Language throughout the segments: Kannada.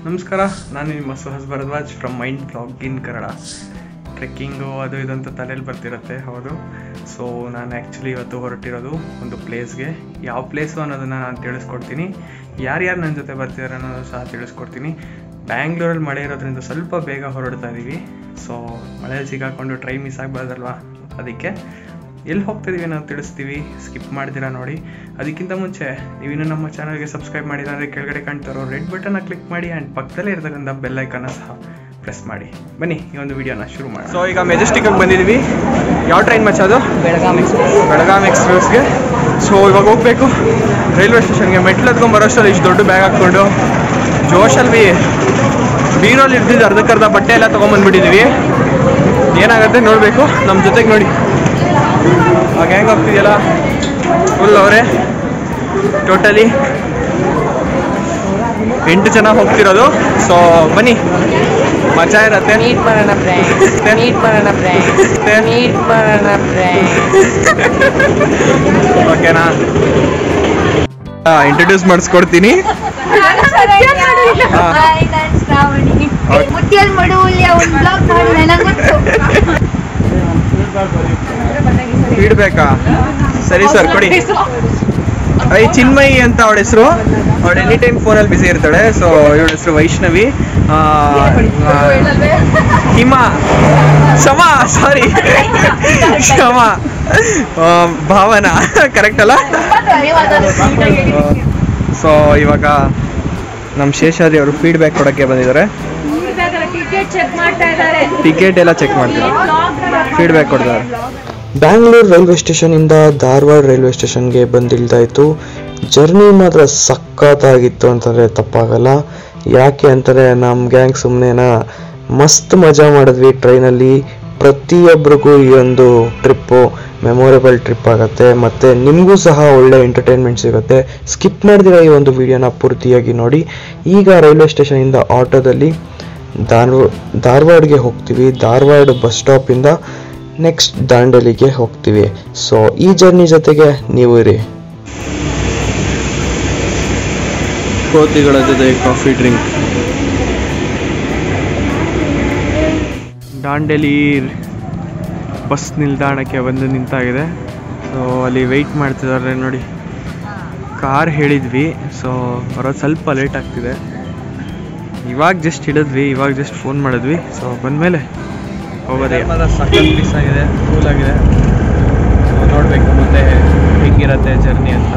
ನಮಸ್ಕಾರ ನಾನು ನಿಮ್ಮ Suhas Bharadwaj from mind blog in Kannada trekking ಅದು ಇದಂತ ತಲೆಯಲ್ಲಿ ಬರ್ತಿರುತ್ತೆ ಹೌದು ಸೊ ನಾನು ಆ್ಯಕ್ಚುಲಿ ಇವತ್ತು ಹೊರಟಿರೋದು ಒಂದು ಪ್ಲೇಸ್ಗೆ ಯಾವ ಪ್ಲೇಸು ಅನ್ನೋದನ್ನು ನಾನು ತಿಳಿಸ್ಕೊಡ್ತೀನಿ ಯಾರ್ಯಾರು ನನ್ನ ಜೊತೆ ಬರ್ತಿದ್ದಾರೆ ಅನ್ನೋದು ಸಹ ತಿಳಿಸ್ಕೊಡ್ತೀನಿ ಬ್ಯಾಂಗ್ಳೂರಲ್ಲಿ ಮಳೆ ಇರೋದ್ರಿಂದ ಸ್ವಲ್ಪ ಬೇಗ ಹೊರಡ್ತಾ ಇದ್ದೀವಿ ಸೊ ಮಳೆಯಲ್ಲಿ ಸಿಗಾಕೊಂಡು ಟ್ರೈ ಮಿಸ್ ಆಗಬಾರ್ದಲ್ವಾ ಅದಕ್ಕೆ ಎಲ್ಲಿ ಹೋಗ್ತಿದೀವಿ ನಾವು ತಿಳಿಸ್ತೀವಿ ಸ್ಕಿಪ್ ಮಾಡ್ತೀರಾ ನೋಡಿ ಅದಕ್ಕಿಂತ ಮುಂಚೆ ನೀವಿನ್ನೂ ನಮ್ಮ ಚಾನಲ್ಗೆ ಸಬ್ಸ್ಕ್ರೈಬ್ ಮಾಡಿಲ್ಲ ಅಂದರೆ ಕೆಳಗಡೆ ಕಾಣ್ತಾರೋ ರೆಡ್ ಬಟನ್ನ ಕ್ಲಿಕ್ ಮಾಡಿ ಆ್ಯಂಡ್ ಪಕ್ಕದಲ್ಲೇ ಇರ್ತಕ್ಕಂಥ ಬೆಲ್ ಐಕನ್ನ ಸಹ ಪ್ರೆಸ್ ಮಾಡಿ ಬನ್ನಿ ಈ ಒಂದು ವಿಡಿಯೋನ ಶುರು ಮಾಡಿ ಸೊ ಈಗ ಮೆಜೆಸ್ಟಿಕ್ಗೆ ಬಂದಿದ್ದೀವಿ ಯಾವ ಟ್ರೈನ್ ಮಚ್ಚ ಅದು ಬೆಳಗಾಂ ಎಕ್ಸ್ಪ್ರೆಸ್ ಬೆಳಗಾಂ ಎಕ್ಸ್ಪ್ರೆಸ್ಗೆ ಸೊ ಇವಾಗ ಹೋಗಬೇಕು ರೈಲ್ವೆ ಸ್ಟೇಷನ್ಗೆ ಮೆಟ್ಲು ಹತ್ಕೊಂಡು ಬರೋಷ್ಟರಲ್ಲಿ ಇಷ್ಟು ದೊಡ್ಡ ಬ್ಯಾಗ್ ಹಾಕ್ಕೊಂಡು ಜೋಶಲ್ಲಿ ಬಿ ಬೀರಲ್ಲಿ ಇರ್ತಿದ್ದು ಅರ್ಧಕ್ಕರ್ಧ ಬಟ್ಟೆ ಎಲ್ಲ ತೊಗೊಂಬಂದ್ಬಿಟ್ಟಿದ್ದೀವಿ ಏನಾಗುತ್ತೆ ನೋಡಬೇಕು ನಮ್ಮ ಜೊತೆಗೆ ನೋಡಿ ಆ ಗ್ಯಾಂಗ್ ಹೋಗ್ತಿದೆಯಲ್ಲ ಫುಲ್ ಅವರೇ ಟೋಟಲಿ ಎಂಟು ಜನ ಹೋಗ್ತಿರೋದು ಸೊ ಬನ್ನಿ ಮಜಾ ಇರತ್ತೆ ಮೀಟ್ ಮಾಡೋಣ ಫ್ರೆಂಡ್ ಮೀಟ್ ಮಾಡೋಣ ಫ್ರೆಂಡ್ ಮೀಟ್ ಮಾಡೋಣ ಫ್ರೆಂಡ್ ಓಕೆನಾ ಇಂಟ್ರೊಡ್ಯೂಸ್ ಮಾಡಿಸ್ಕೊಡ್ತೀನಿ ಹಾ. ಹಾಯ್ ನಾನು ಶ್ರಾವಣಿ ಮುಟ್ಟಿಯಲ್ಲಿ ಮಡುವಲ್ಲಿ ಒಂದು ಬ್ಲಾಗ್ ಮಾಡಿ ನನಗೊತ್ತು ಇಡ್ಬೇಕಾ ಸರಿ ಸರ್ ಕೊಡಿ ಐ ಚಿನ್ಮಯಿ ಅಂತ ಅವಳ ಹೆಸರು ಅವಳು ಎನಿ ಟೈಮ್ ಫೋನಲ್ಲಿ ಬಿಸಿ ಇರ್ತಾಳೆ ಸೊ ಇವಳ ಹೆಸರು ವೈಷ್ಣವಿ ಆ, ಆ, ಹಿಮ ಶಮ ಸಾರಿ ಶಮ ಆ, ಭಾವನಾ ಕರೆಕ್ಟ್ ಅಲ್ಲ ಸೊ ಇವಾಗ ನಮ್ಮ ಶೇಷಾದ್ರಿ ಅವರು ಫೀಡ್ಬ್ಯಾಕ್ ಕೊಡೋಕ್ಕೆ ಬಂದಿದ್ದಾರೆ ಟಿಕೆಟ್ ಚೆಕ್ ಮಾಡ್ತಾ ಇದ್ದಾರೆ ಟಿಕೆಟ್ ಎಲ್ಲ ಚೆಕ್ ಮಾಡ್ತಾರೆ ಫೀಡ್ಬ್ಯಾಕ್ ಕೊಡ್ತಾರೆ ಬ್ಯಾಂಗ್ಳೂರ್ ರೈಲ್ವೆ ಸ್ಟೇಷನಿಂದ ಧಾರವಾಡ ರೈಲ್ವೆ ಸ್ಟೇಷನ್ಗೆ ಬಂದಿಲ್ದಾಯಿತು ಜರ್ನಿ ಮಾತ್ರ ಸಖತ್ತಾಗಿತ್ತು ಅಂತಂದರೆ ತಪ್ಪಾಗಲ್ಲ ಯಾಕೆ ಅಂತಾರೆ ನಮ್ಮ ಗ್ಯಾಂಗ್ ಸುಮ್ಮನೆನ ಮಸ್ತ್ ಮಜಾ ಮಾಡಿದ್ವಿ ಟ್ರೈನಲ್ಲಿ ಪ್ರತಿಯೊಬ್ಬರಿಗೂ ಈ ಒಂದು ಟ್ರಿಪ್ಪು ಮೆಮೊರೇಬಲ್ ಟ್ರಿಪ್ ಆಗುತ್ತೆ ಮತ್ತು ನಿಮಗೂ ಸಹ ಒಳ್ಳೆ ಎಂಟರ್ಟೈನ್ಮೆಂಟ್ ಸಿಗುತ್ತೆ ಸ್ಕಿಪ್ ಮಾಡಿದಿರ ಈ ಒಂದು ವಿಡಿಯೋನ ಪೂರ್ತಿಯಾಗಿ ನೋಡಿ ಈಗ ರೈಲ್ವೆ ಸ್ಟೇಷನಿಂದ ಆಟೋದಲ್ಲಿ ಧಾರವಾಡ ಧಾರವಾಡ್ಗೆ ಹೋಗ್ತೀವಿ ಧಾರವಾಡ ಬಸ್ ಸ್ಟಾಪಿಂದ ನೆಕ್ಸ್ಟ್ ದಾಂಡೇಲಿಗೆ ಹೋಗ್ತೀವಿ ಸೊ ಈ ಜರ್ನಿ ಜೊತೆಗೆ ನೀವು ಇರಿ ಕೋತಿಗಳ ಜೊತೆ ಕಾಫಿ ಡ್ರಿಂಕ್ ದಾಂಡೇಲಿ ಬಸ್ ನಿಲ್ದಾಣಕ್ಕೆ ಬಂದು ನಿಂತಾಗಿದೆ ಸೊ ಅಲ್ಲಿ ವೆಯ್ಟ್ ಮಾಡ್ತಿದ್ದಾರೆ ನೋಡಿ ಕಾರ್ ಹೇಳಿದ್ವಿ ಸೊ ಬರೋದು ಸ್ವಲ್ಪ ಲೇಟ್ ಆಗ್ತಿದೆ ಇವಾಗ ಜಸ್ಟ್ ಹಿಡಿದ್ವಿ ಇವಾಗ ಜಸ್ಟ್ ಫೋನ್ ಮಾಡಿದ್ವಿ ಸೊ ಬಂದಮೇಲೆ ಹೋಗೋದೇ ಸಖತ್ ಪೀಸ್ ಆಗಿದೆ ಕೂಲ್ ಆಗಿದೆ ಸೊ ನೋಡಬೇಕು ಮುಂದೆ ಹೆಂಗಿರತ್ತೆ ಜರ್ನಿ ಅಂತ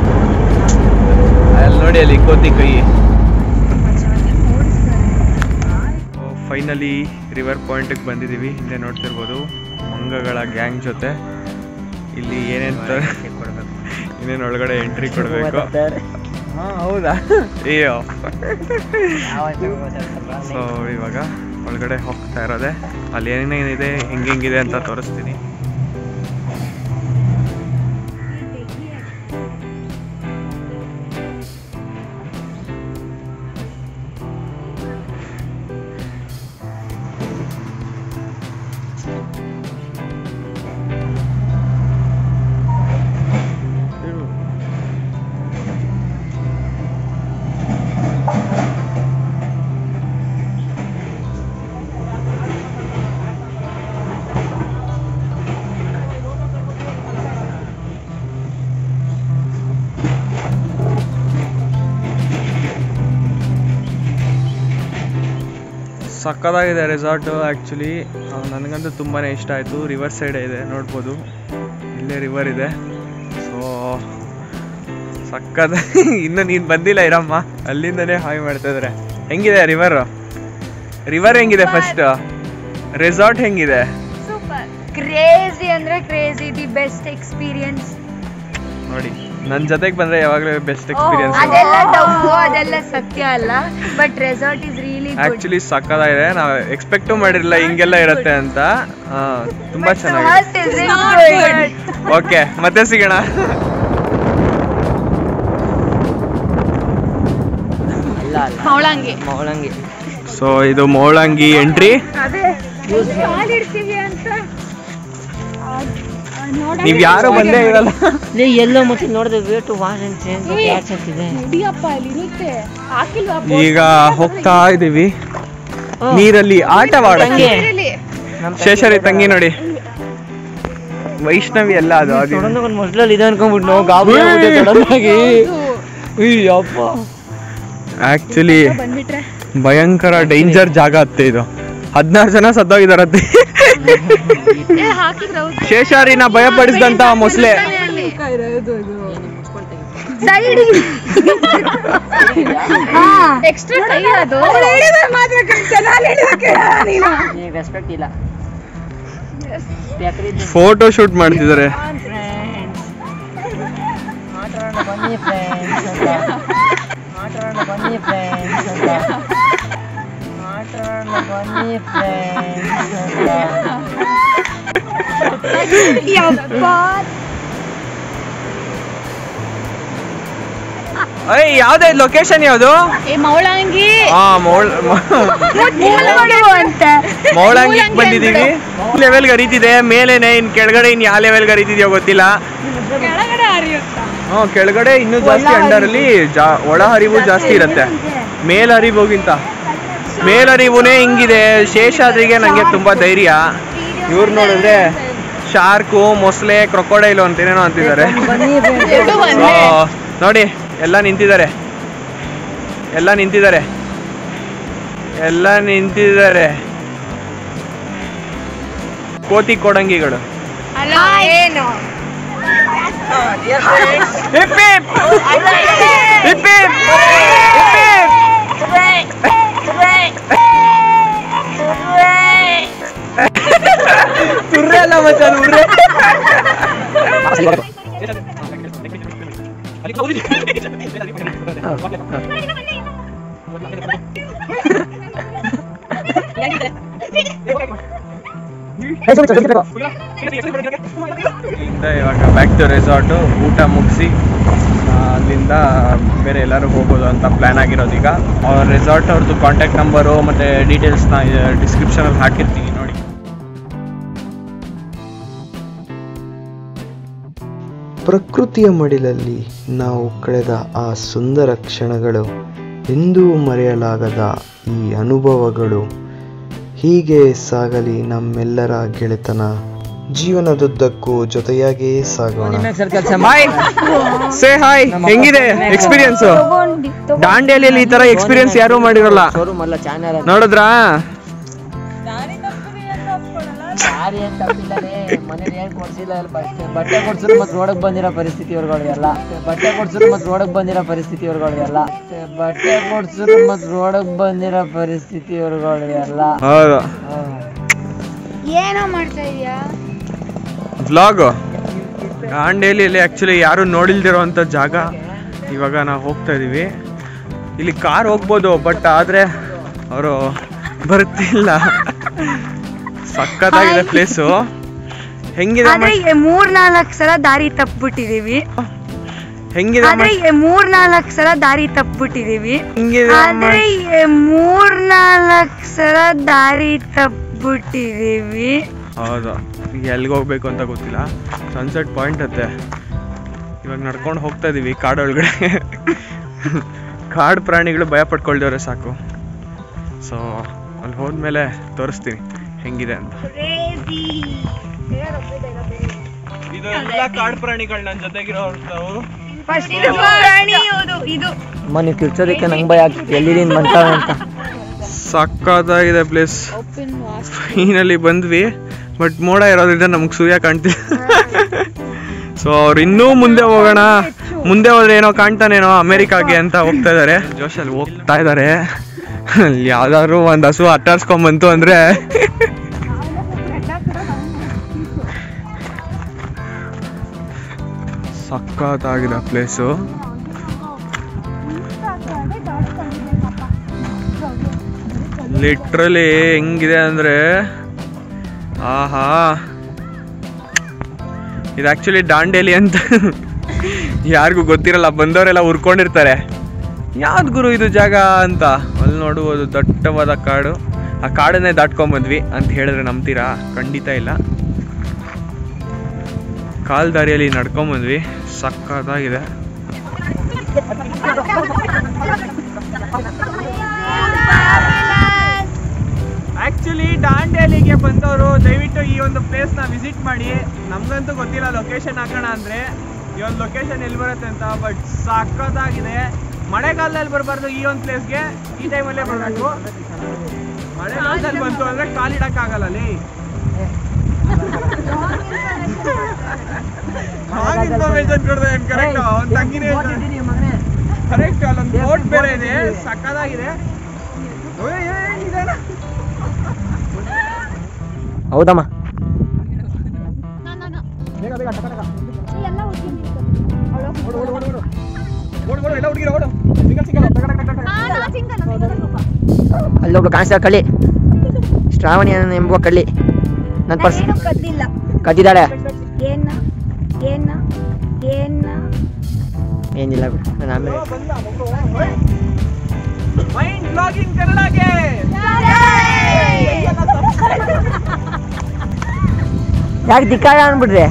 ಅಲ್ಲಿ ನೋಡಿ ಅಲ್ಲಿ ಕೋತಿ ಕೈ ಫೈನಲಿ ರಿವರ್ ಪಾಯಿಂಟಿಗೆ ಬಂದಿದ್ದೀವಿ ಹಿಂದೆ ನೋಡ್ತಿರ್ಬೋದು ಮಂಗಗಳ ಗ್ಯಾಂಗ್ ಜೊತೆ ಇಲ್ಲಿ ಏನೇನು ಇನ್ನೇನು ಒಳಗಡೆ ಎಂಟ್ರಿ ಕೊಡಬೇಕು ಹಾಂ ಹೌದಾ ಅಯ್ಯೋ ಸೊ ಇವಾಗ ಒಳಗಡೆ ಹೋಗ್ತಾ ಇರೋದೆ ಅಲ್ಲಿ ಏನೇನಿದೆ ಹೆಂಗೆ ಹೆಂಗಿದೆ ಅಂತ ತೋರಿಸ್ತೀನಿ ಸಕ್ಕದಾಗಿದೆ ರೆಸಾರ್ಟು ಆ್ಯಕ್ಚುಲಿ ನನಗಂತೂ ತುಂಬಾ ಇಷ್ಟ ಆಯಿತು ರಿವರ್ ಸೈಡೇ ಇದೆ ನೋಡ್ಬೋದು ಇಲ್ಲೇ ರಿವರ್ ಇದೆ ಸೊ ಸಕ್ಕದ ಇನ್ನು ನೀನು ಬಂದಿಲ್ಲ ಇರಮ್ಮ ಅಲ್ಲಿಂದನೇ ಹಾಯ್ ಮಾಡ್ತಾ ಇದ್ದಾರೆ ಹೆಂಗಿದೆ ರಿವರ್ ರಿವರ್ ಹೆಂಗಿದೆ ಫಸ್ಟ್ ರೆಸಾರ್ಟ್ ಹೆಂಗಿದೆ ಸೂಪರ್ ಕ್ರೇಜಿ ಅಂದ್ರೆ ಕ್ರೇಜಿ ದಿ ಬೆಸ್ಟ್ ಎಕ್ಸ್ಪೀರಿಯನ್ಸ್ ನೋಡಿ ನನ್ನ ಜೊತೆಗೆ ಬಂದರೆ ಯಾವಾಗಲೂ ಬೆಸ್ಟ್ ಎಕ್ಸ್ಪೀರಿಯನ್ಸ್ ಅದೆಲ್ಲ ಡೌಟು ಅದೆಲ್ಲ ಸತ್ಯ ಅಲ್ಲ but resort is really good actually ಸಕ್ಕದಾಗಿದೆ ನಾವು ಎಕ್ಸ್ಪೆಕ್ಟು ಮಾಡಿರಲಿಲ್ಲ ಹಿಂಗೆಲ್ಲ ಇರುತ್ತೆ ಅಂತ ಆ, ತುಂಬಾ ಚೆನ್ನಾಗಿದೆ ಓಕೆ ಮತ್ತೆ ಸಿಗೋಣ ಅಲ್ಲ ಅಲ್ಲ ಅವಳಂಗೆ ಮೌಳಂಗಿ ಸೊ ಇದು ಮೌಳಂಗಿ ಎಂಟ್ರಿ ಅದೇ ಕಾಲಿಡ್ತೀವಿ ಅಂತ ನೀವ್ ಯಾರು ಬಂದೇ ಇರಲ್ಲ ಎಲ್ಲೋ ಮತ್ತೆ ನೋಡಿದ್ರೆ ವೇಟು ವಾಶ್ ಅಂಡ್ ಚೇಂಜ್ ಯಾಕೆ ಅಂತಿದೆ ಈಗ ಹೋಗ್ತಾ ಇದೀವಿ ನೀರಲ್ಲಿ ಆಟವಾಡಕ್ಕೆ ಶೇಷರಿ ತಂಗಿ ನೋಡಿ ವೈಷ್ಣವಿ ಎಲ್ಲ ಅದು ಅದು ಸಡನ್ ಒಂದು ಮೊಸಳಲ್ಲಿ ಇದೆ ಅನ್ಕೊಂಡ್ಬಿಟ್ಟು ನಾವು ಗಾಬರಿ ಆಗ್ಬಿಟ್ಟೆ ಸಡನ್ ಆಗಿ ಅಯ್ಯಪ್ಪ ಆಕ್ಚುಲಿ ಭಯಂಕರ ಡೇಂಜರ್ ಜಾಗ ಅತ್ತೆ ಇದು ಹದಿನಾರು ಜನ ಸತ್ತೋಗಿದಾರತ್ತೆ ಶೇಷಾರಿನ ಭಯಪಡಿಸಿದಂತ ಮೊಸಳೆ ಎಕ್ಸ್ಟ್ರಾ ಕೈ ಅದು ಈಗ ರೆಸ್ಪೆಕ್ಟ್ ಇಲ್ಲ ಫೋಟೋ ಶೂಟ್ ಮಾಡ್ತಿದ್ದಾರೆ ಆಟಾಡೋಣ ಬನ್ನಿ ಫ್ರೆಂಡ್ಸ್ ಅಂತ ಆಟಾಡೋಣ ಬನ್ನಿ ಫ್ರೆಂಡ್ಸ್ ಅಂತ ಆಟಾಡೋಣ ಬನ್ನಿ ಫ್ರೆಂಡ್ಸ್ ಅಂತ ಅಯ್ಯ ಯಾವ್ದೇ ಲೊಕೇಶನ್ ಯಾವ್ದು ಏ ಮೌಳಂಗಿ ಹಾ ಮೌಳ್ ಅಂತ ಮೌಳಂಗಿಗೆ ಬಂದಿದೀವಿ ಲೆವೆಲ್ಗೆ ಹರಿತಿದೆ ಮೇಲೇನೆ ಇನ್ ಕೆಳಗಡೆ ಇನ್ ಯಾವ ಲೆವೆಲ್ಗೆ ಹರಿತಿದ್ಯೋ ಗೊತ್ತಿಲ್ಲ ಕೆಳಗಡೆ ಹರಿಯುತ್ತಾ ಹ್ಮ್ ಕೆಳಗಡೆ ಇನ್ನೂ ಜಾಸ್ತಿ ಅಂಡರ್ ಅಲ್ಲಿ ಜಾ ಒಳ ಹರಿವು ಜಾಸ್ತಿ ಇರತ್ತೆ ಮೇಲ್ ಹರಿವುಗಿಂತ ಮೇಲ್ ಹರಿವುನೇ ಹಿಂಗಿದೆ ಶೇಷಾದ್ರಿಗೆ ನಂಗೆ ತುಂಬಾ ಧೈರ್ಯ ಇವ್ರು ನೋಡಿದ್ರೆ ಶಾರ್ಕು ಮೊಸಳೆ ಕ್ರೊಕೊಡೈಲು ಅಂತ ಏನೇನೋ ಅಂತಿದ್ದಾರೆ ಎರಡು So, ಒಂದೇ ನೋಡಿ ಎಲ್ಲ ನಿಂತಿದ್ದಾರೆ ಎಲ್ಲ ನಿಂತಿದ್ದಾರೆ ಎಲ್ಲ ನಿಂತಿದ್ದಾರೆ ಕೋತಿ ಕೊಡಂಗಿಗಳು ಅಲ್ಲ ಏನು hip hip! Hip hip! Hip hip! ತುರ್ರೆ ಅಲ್ಲ ಮತ್ತೆ ಅದು ಉರ್ರೆ. ಇಲ್ಲಿಂದ ಇವಾಗ ಬ್ಯಾಕ್ ಟು ರೆಸಾರ್ಟು ಊಟ ಮುಗಿಸಿ ಅಲ್ಲಿಂದ ಬೇರೆ ಎಲ್ಲರೂ ಹೋಗೋದು ಅಂತ ಪ್ಲ್ಯಾನ್ ಆಗಿರೋದು ಈಗ ಅವ್ರ ರೆಸಾರ್ಟ್ ಅವ್ರದ್ದು ಕಾಂಟ್ಯಾಕ್ಟ್ ನಂಬರು ಮತ್ತು ಡೀಟೇಲ್ಸ್ನ ಡಿಸ್ಕ್ರಿಪ್ಷನಲ್ಲಿ ಹಾಕಿರ್ತೀವಿ ನೋಡಿ ಪ್ರಕೃತಿಯ ಮಡಿಲಲ್ಲಿ ನಾವು ಕಳೆದ ಆ ಸುಂದರ ಕ್ಷಣಗಳು ಎಂದೂ ಮರೆಯಲಾಗದ ಈ ಅನುಭವಗಳು ಹೀಗೆ ಸಾಗಲಿ ನಮ್ಮೆಲ್ಲರ ಗೆಳೆತನ ಜೀವನದುದ್ದಕ್ಕೂ ಜೊತೆಯಾಗೇ ಸಾಗೋಣ ಕೆಲಸ ಹಾಯ್ ಸೇ ಹಾಯ್ ಹೆಂಗಿದೆ ಎಕ್ಸ್ಪೀರಿಯನ್ಸ್ ದಾಂಡೇಲಿಯಲ್ಲಿ ಈ ತರ ಎಕ್ಸ್ಪೀರಿಯನ್ಸ್ ಯಾರೂ ಮಾಡಿರಲ್ಲ ಶೋರೂಮ್ ಅಲ್ಲ ಚಾನಲ್ ನೋಡಿದ್ರಾ ಯಾರು ಏನ್ ತಪ್ಪಿಲ್ಲಲೇ ಮನೇಲಿ ಏನ್ ಕೊಡ್ಸಿಲ್ಲ ಎಲ್ಲ ಬಟ್ಟೆ ಬಟ್ಟೆ ಕೊಡ್ಸಿದ್ರು ಮತ್ತೆ ರೋಡಕ್ ಬಂದಿರೋ ಪರಿಸ್ಥಿತಿ ಇವ್ರುಗಳಿಗೆಲ್ಲ ಬಟ್ಟೆ ಕೊಡ್ಸಿದ್ರು ಮತ್ತೆ ರೋಡಕ್ ಬಂದಿರೋ ಪರಿಸ್ಥಿತಿ ಇವ್ರುಗಳಿಗೆಲ್ಲ ಬಟ್ಟೆ ಕೊಡ್ಸಿದ್ರು ಮತ್ತೆ ರೋಡಕ್ ಬಂದಿರೋ ಪರಿಸ್ಥಿತಿ ಇವ್ರುಗಳಿಗೆಲ್ಲ ಹೌದು ಏನೋ ಮಾಡ್ತಾ ಇದೀಯಾ ವ್ಲಾಗ್ ದಾಂಡೇಲಿಯಲ್ಲಿ ಆ್ಯಕ್ಚುಲಿ ಯಾರು ನೋಡಿಲ್ದಿರೋಂಥ ಜಾಗ ಇವಾಗ ನಾವು ಹೋಗ್ತಾ ಇದೀವಿ ಇಲ್ಲಿ ಕಾರ್ ಹೋಗ್ಬೋದು ಬಟ್ ಆದರೆ ಅವರು ಬರ್ತಿಲ್ಲ ಸಖತ್ತಾಗಿದೆ ಪ್ಲೇಸು ಹೆಂಗಿದೆ ಅಮ್ಮ? ಆದ್ರೆ ಮೂರ್ ನಾಲ್ಕ್ ಸಲ ದಾರಿ ತಪ್ಪಿಬಿಟ್ಟಿದೀವಿ ಹೆಂಗಿದೆ ಅಮ್ಮ? ಆದ್ರೆ ಮೂರ್ ನಾಲ್ಕ್ ಸಲ ದಾರಿ ತಪ್ಪಿಬಿಟ್ಟಿದೀವಿ ಹೆಂಗಿದೆ ಅಮ್ಮ? ಆದ್ರೆ ಮೂರ್ ನಾಲ್ಕ್ ಸಲ ದಾರಿ ತಪ್ಪಿಬಿಟ್ಟಿದೀವಿ ಹೌದು ಈಗ ಎಲ್ಲಿಗೆ ಹೋಗ್ಬೇಕು ಅಂತ ಗೊತ್ತಿಲ್ಲ ಸನ್ಸೆಟ್ ಪಾಯಿಂಟ್ ಅತ್ತೆ ಇವಾಗ ನಡ್ಕೊಂಡು ಹೋಗ್ತಾ ಇದೀವಿ ಕಾಡೊಳಗಡೆ ಕಾಡು ಪ್ರಾಣಿಗಳು ಭಯ ಪಡ್ಕೊಳ್ದವ್ರೆ ಸಾಕು ಸೊ ಅಲ್ಲಿ ಹೋದ್ಮೇಲೆ ತೋರಿಸ್ತೀನಿ ಹೆಂಗಿದೆ ಅಂತ ಇದೆಲ್ಲ ಕಾಡು ಪ್ರಾಣಿಗಳು ನನ್ನ ಜೊತೆಗಿರೋಂಥವು ಇದು ಅಮ್ಮ ನೀವು ಕಿರ್ಚೋದಕ್ಕೆ ನಂಗೆ ಭಯ ಆಗ್ತಿತ್ತು ಎಲ್ಲಿದ್ದೀನಿ ಮಂಟಾವೆ ಅಂತ ಸಕ್ಕತ್ತಾಗಿದೆ ಪ್ಲೇಸ್ ಫೈನಲಿ ಬಂದ್ವಿ ಬಟ್ ಮೋಡ ಇರೋದ್ರಿಂದ ನಮ್ಗೆ ಸೂರ್ಯ ಕಾಣ್ತಿಲ್ಲ ಸೊ ಅವ್ರು ಇನ್ನೂ ಮುಂದೆ ಹೋಗೋಣ ಮುಂದೆ ಹೋದ್ರೆ ಏನೋ ಕಾಣ್ತಾನೇನೋ ಅಮೆರಿಕಾಗೆ ಅಂತ ಹೋಗ್ತಾ ಇದಾರೆ ಜೋಶಲ್ಲಿ ಹೋಗ್ತಾ ಇದಾರೆ ಅಲ್ಲಿ ಯಾವ್ದಾದ್ರು ಒಂದು ಹಸು ಅಟ್ಟಾಡ್ಸ್ಕೊಂಬಂತು ಅಂದ್ರೆ ಸಕ್ಕತ್ತಾಗಿದೆ ಪ್ಲೇಸು ಲಿಟ್ರಲಿ ಹೆಂಗಿದೆ ಅಂದ್ರೆ ಆಹಾ ಇದು ಆಕ್ಚುಲಿ ದಾಂಡೇಲಿ ಅಂತ ಯಾರಿಗೂ ಗೊತ್ತಿರಲ್ಲ ಬಂದವರೆಲ್ಲ ಉರ್ಕೊಂಡಿರ್ತಾರೆ ಯಾವ್ದು ಗುರು ಇದು ಜಾಗ ಅಂತ ಅಲ್ಲಿ ನೋಡುವುದು ದಟ್ಟವಾದ ಕಾಡು ಆ ಕಾಡನ್ನೇ ದಾಟ್ಕೊಂಡ್ ಬಂದ್ವಿ ಅಂತ ಹೇಳಿದ್ರೆ ನಂಬ್ತೀರಾ ಖಂಡಿತ ಇಲ್ಲ ಕಾಲ್ ದಾರಿಯಲ್ಲಿ ನಡ್ಕೊಂಬಂದ್ವಿ ಸಕ್ಕತ್ತಾಗಿದೆ ಆ್ಯಕ್ಚುಲಿ ದಾಂಡೇಲಿಗೆ ಬಂದವರು ದಯವಿಟ್ಟು ಈ ಒಂದು ಪ್ಲೇಸ್ನ ವಿಸಿಟ್ ಮಾಡಿ ನಮಗಂತೂ ಗೊತ್ತಿಲ್ಲ ಲೊಕೇಶನ್ ಹಾಕೋಣ ಅಂದರೆ ಈ ಒಂದು ಲೊಕೇಶನ್ ಎಲ್ಲಿ ಬರುತ್ತೆ ಅಂತ ಬಟ್ ಸಕ್ಕತ್ತಾಗಿದೆ ಮಳೆಗಾಲದಲ್ಲಿ ಬರಬಾರ್ದು ಈ ಒಂದು ಪ್ಲೇಸ್ಗೆ ಈ ಟೈಮಲ್ಲೇ ಬರಬೇಕು ಮಳೆಗಾಲದಲ್ಲಿ ಬಂತು ಅಂದರೆ ಕಾಲಿಡಕ್ಕಾಗಲ್ಲ ಅಲ್ಲಿ ಇನ್ಫಾರ್ಮೇಶನ್ ಕೊಡ್ದೆ ಕರೆಕ್ಟ್ ಅವ್ನ ತಂಗಿನೇ ಕರೆಕ್ಟ್ ಅಲ್ಲೊಂದು ಬೋಟ್ ಬೇರೆ ಇದೆ ಸಕ್ಕತ್ತಾಗಿದೆ ಓಯ್, ಏಯ್, ನಿಧಾನ. ಹೌದಮ್ಮ ಓಡು, ಓಡು, ಎಲ್ಲ ಹುಡುಗಿರು ಓಡು. ಸಿಂಗಲ್, ಸಿಂಗಲ್, ಟಕ, ಟಕ, ಟಕ, ಟಕ. ಅಲ್ಲೊಬ್ಳು ಕಾಣಿಸ್ತಾ ಕಳ್ಳಿ ಶ್ರಾವಣಿ ಅನ್ನೋ ಎಂಬುವ ಕಳ್ಳಿ ನನ್ನ ಪರ್ಸ್ ನಾನೇನು ಕದ್ದಿಲ್ಲ ಕದ್ದಿದ್ದಾಳೆ ಏನ ಏನ ಏನ ಏನಿಲ್ಲ ಬಿಡು ನಾನು ಆಮೇಲೆ ಮೈಂಡ್ ಬ್ಲಾಗಿಂಗ್ ಕನ್ನಡಗೆ ಯಾಕೆ ಧಿಕ್ಕಾರ ಅನ್ಬಿಡ್ರಿ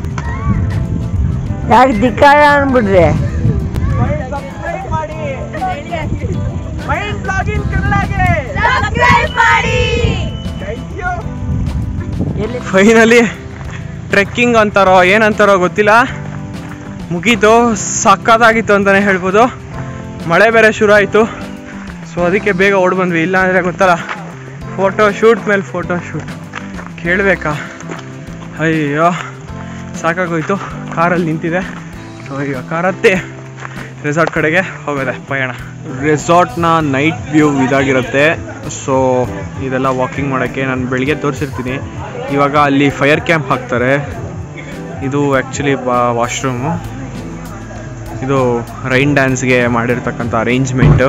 ಯಾಕೆ ಧಿಕ್ಕಾರ ಅನ್ಬಿಡ್ರಿ ಮೈಂಡ್ ಸಬ್ಸ್ಕ್ರೈಬ್ ಮಾಡಿ ಮೈಂಡ್ ಬ್ಲಾಗಿಂಗ್ ಕನ್ನಡಗೆ ಸಬ್ಸ್ಕ್ರೈಬ್ ಮಾಡಿ ಥ್ಯಾಂಕ್ ಯು ಎಲ್ಲಿ ಫೈನಲಿ ಟ್ರೆಕ್ಕಿಂಗ್ ಅಂತಾರೋ ಏನಂತಾರೋ ಗೊತ್ತಿಲ್ಲ ಮುಗೀತು ಸಕ್ಕತ್ತಾಗಿತ್ತು ಅಂತಲೇ ಹೇಳ್ಬೋದು ಮಳೆ ಬೇರೆ ಶುರು ಆಯಿತು ಸೊ ಅದಕ್ಕೆ ಬೇಗ ಓಡ್ ಬಂದ್ವಿ ಇಲ್ಲ ಅಂದರೆ ಗೊತ್ತಲ್ಲ ಫೋಟೋ ಶೂಟ್ ಮೇಲೆ ಫೋಟೋ ಶೂಟ್ ಕೇಳಬೇಕಾ ಅಯ್ಯೋ ಸಾಕಾಗೋಯ್ತು ಕಾರಲ್ಲಿ ನಿಂತಿದೆ ಸೊ ಈಗ ಕಾರ್ ಹತ್ತಿ ರೆಸಾರ್ಟ್ ಕಡೆಗೆ ಹೋಗೋದೆ ಪಯಣ ರೆಸಾರ್ಟ್ನ ನೈಟ್ ವ್ಯೂ ಇದಾಗಿರುತ್ತೆ ಸೊ ಇದೆಲ್ಲ ವಾಕಿಂಗ್ ಮಾಡೋಕ್ಕೆ ನಾನು ಬೆಳಿಗ್ಗೆ ತೋರಿಸಿರ್ತೀನಿ ಇವಾಗ ಅಲ್ಲಿ ಫೈರ್ ಕ್ಯಾಂಪ್ ಹಾಕ್ತಾರೆ ಇದು ಆ್ಯಕ್ಚುಲಿ ಬಾ ವಾಶ್ರೂಮು ಇದು ರೈನ್ ಡ್ಯಾನ್ಸ್ಗೆ ಮಾಡಿರ್ತಕ್ಕಂಥ ಅರೇಂಜ್ಮೆಂಟು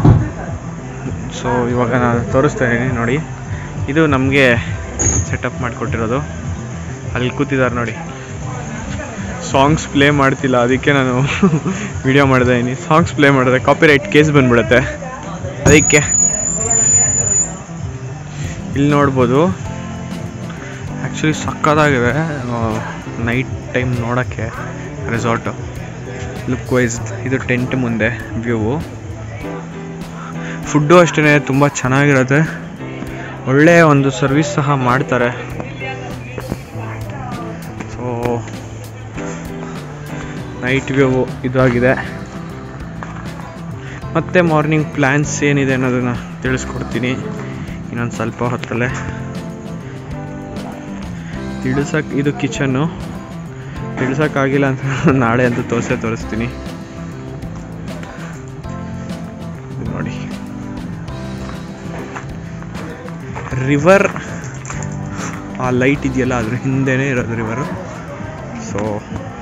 ಸೊ ಇವಾಗ ನಾನು ತೋರಿಸ್ತಾ ಇದ್ದೀನಿ ನೋಡಿ ಇದು ನಮಗೆ ಸೆಟಪ್ ಮಾಡಿಕೊಟ್ಟಿರೋದು ಅಲ್ಲಿ ಕೂತಿದ್ದಾರೆ ನೋಡಿ ಸಾಂಗ್ಸ್ ಪ್ಲೇ ಮಾಡ್ತಿಲ್ಲ ಅದಕ್ಕೆ ನಾನು ವಿಡಿಯೋ ಮಾಡ್ತಾ ಇದ್ದೀನಿ ಸಾಂಗ್ಸ್ ಪ್ಲೇ ಮಾಡಿದ್ರೆ ಕಾಪಿರೈಟ್ ಕೇಸ್ ಬಂದ್ಬಿಡುತ್ತೆ ಅದಕ್ಕೆ ಇಲ್ಲಿ ನೋಡ್ಬೋದು ಆ್ಯಕ್ಚುಲಿ ಸಕ್ಕತ್ತಾಗಿದೆ ನೈಟ್ ಟೈಮ್ ನೋಡೋಕ್ಕೆ ರೆಸಾರ್ಟು ಲುಕ್ ವೈಸ್ ಇದು ಟೆಂಟ್ ಮುಂದೆ ವ್ಯೂವು ಫುಡ್ಡು ಅಷ್ಟೇ ತುಂಬ ಚೆನ್ನಾಗಿರುತ್ತೆ ಒಳ್ಳೆಯ ಒಂದು ಸರ್ವಿಸ್ ಸಹ ಮಾಡ್ತಾರೆ ಸೊ ನೈಟ್ ವ್ಯೂ ಇದಾಗಿದೆ ಮತ್ತೆ ಮಾರ್ನಿಂಗ್ ಪ್ಲ್ಯಾನ್ಸ್ ಏನಿದೆ ಅನ್ನೋದನ್ನು ತಿಳಿಸ್ಕೊಡ್ತೀನಿ ಇನ್ನೊಂದು ಸ್ವಲ್ಪ ಹೊತ್ತಲ್ಲೇ ತಿಳಿಸಕ್ಕೆ ಇದು ಕಿಚನ್ನು ತಿಳಿಸೋಕ್ಕಾಗಿಲ್ಲ ಅಂತ ನಾಳೆ ಅಂತೂ ತೋರಿಸೇ ತೋರಿಸ್ತೀನಿ ಇದು ನೋಡಿ ರಿವರ್ ಆ ಲೈಟ್ ಇದೆಯಲ್ಲ ಅದ್ರ ಹಿಂದೆನೇ ಇರೋದು ರಿವರು ಸೊ